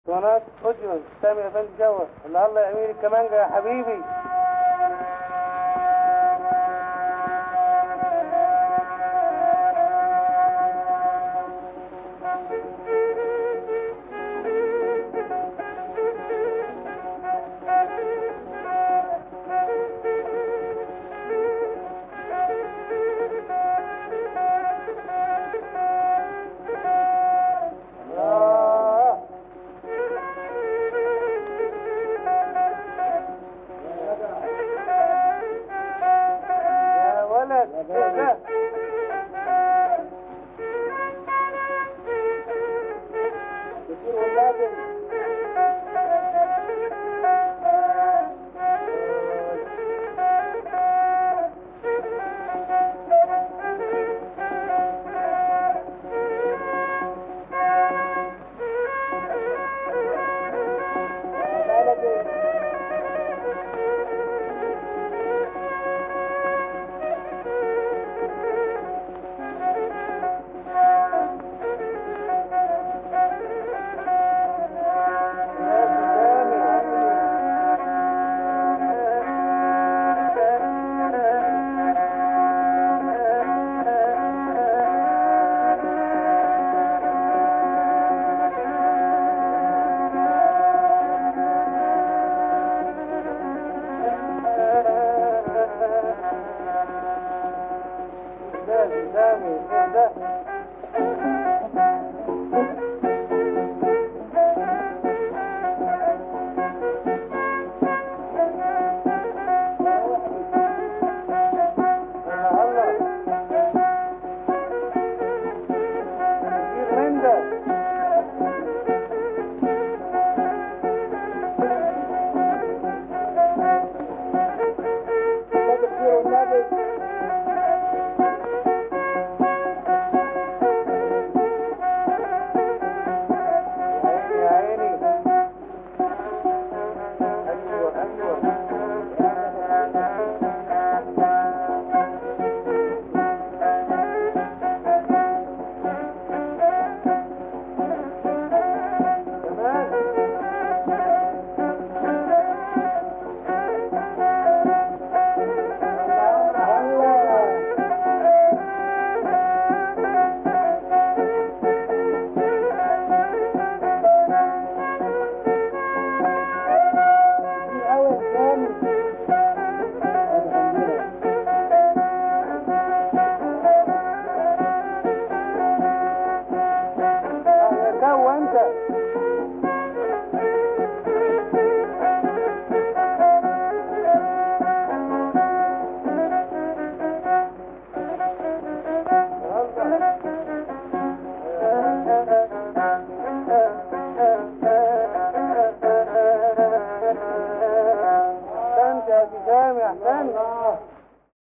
قناة أجمل سامي يا فندم جوه اللي الله يعمل الكمانجة يا حبيبي الله يا ولد ايه ده كتير ولادي لازم سامي ايه ده يا الله كتير من ده لا كتير والنبي يا عيني ايوه ايوه كمان الله كتير قوي يا سامي جو انت احسنت يا سامي احسنت